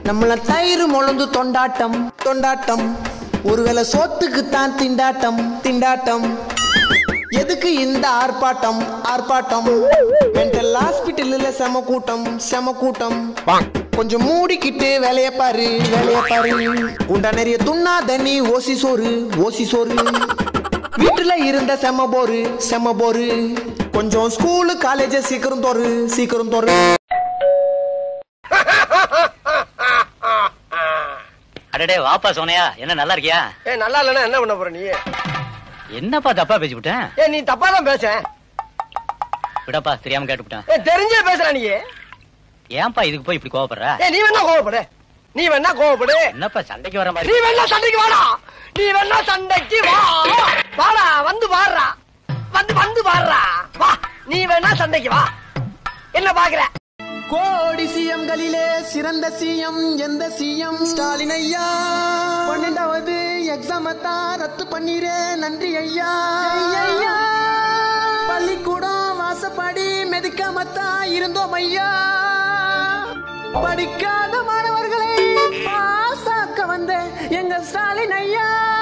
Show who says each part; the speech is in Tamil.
Speaker 1: நம்மள தயிர் முழந்து தொண்டாட்டம் தொண்டாட்டம் ஒருவேளை சோத்துக்கு தான் திண்டாட்டம் திண்டாட்டம் எதுக்கு இந்த ஆர்ப்பாட்டம் ஆர்ப்பாட்டம் மென்டல் ஹாஸ்பிட்டல்ல செம கூட்டம் செம கூட்டம் கொஞ்சம் மூடிக்கிட்டு வேலைய பாரு வேலைய பாரு உண்டா நிறைய துண்ணா தண்ணி ஓசி சோறு ஓசி சோறு வீட்டுல இருந்த செம போரு செம போரு கொஞ்சம் ஸ்கூலு காலேஜ் சீக்கிரம் தோறு சீக்கிரம் தோறு
Speaker 2: அடடே வாப்பா சோனையா என்ன நல்லா இருக்கியா
Speaker 3: ஏ நல்லா இல்லைன்னா என்ன பண்ண போற நீ
Speaker 2: என்னப்பா தப்பா பேசி விட்டேன்
Speaker 3: ஏ நீ தப்பா தான் பேச
Speaker 2: விடப்பா தெரியாம கேட்டுவிட்டேன்
Speaker 3: ஏ தெரிஞ்சே பேசுற நீ
Speaker 2: ஏன்பா இதுக்கு போய் இப்படி கோவப்படுற
Speaker 3: ஏ நீ வேணா கோவப்படு நீ வேணா கோவப்படு
Speaker 2: என்னப்பா சண்டைக்கு வர
Speaker 3: நீ
Speaker 2: மாதிரி
Speaker 3: வேணா சண்டைக்கு வாடா நீ வேணா சண்டைக்கு வா வாடா வந்து பாடுறா வந்து வந்து பாடுறா வா நீ வேணா சண்டைக்கு வா என்ன பாக்குற
Speaker 1: கோடி சிஎம்களிலே சிறந்த சிஎம் எந்த சிஎம் ஸ்டாலின் ஐயா பன்னெண்டாவது எக்ஸாம் தான் ரத்து பண்ணிரே நன்றி ஐயா ஐயா பள்ளிக்கூடம் வாசப்படி மெதிக்காமத்தா இருந்தோம் ஐயா படிக்காத மாணவர்களை பாசாக்க வந்த எங்க ஸ்டாலின் ஐயா